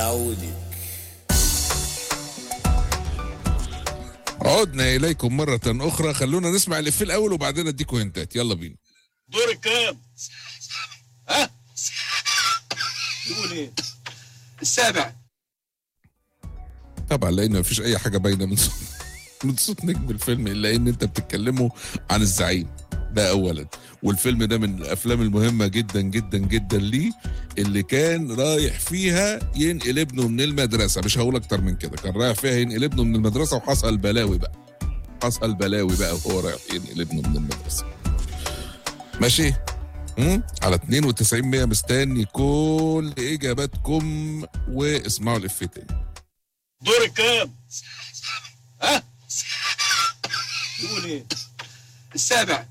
عودك عدنا اليكم مره اخرى خلونا نسمع الافيه الاول وبعدين اديكم هنتات يلا بينا دور الكام ها يقول ايه السابع طبعا لان مفيش اي حاجه باينه من صوت من صوت نجم الفيلم الا ان انت بتتكلموا عن الزعيم ده اولا والفيلم ده من الافلام المهمه جدا جدا جدا ليه اللي كان رايح فيها ينقل ابنه من المدرسه مش هقول اكتر من كده كان رايح فيها ينقل ابنه من المدرسه وحصل بلاوي بقى حصل بلاوي بقى وهو رايح ينقل ابنه من المدرسه ماشي مم؟ على 92 100 مستني كل اجاباتكم واسمعوا الافيه تاني دور الكام ها يقول ايه السابع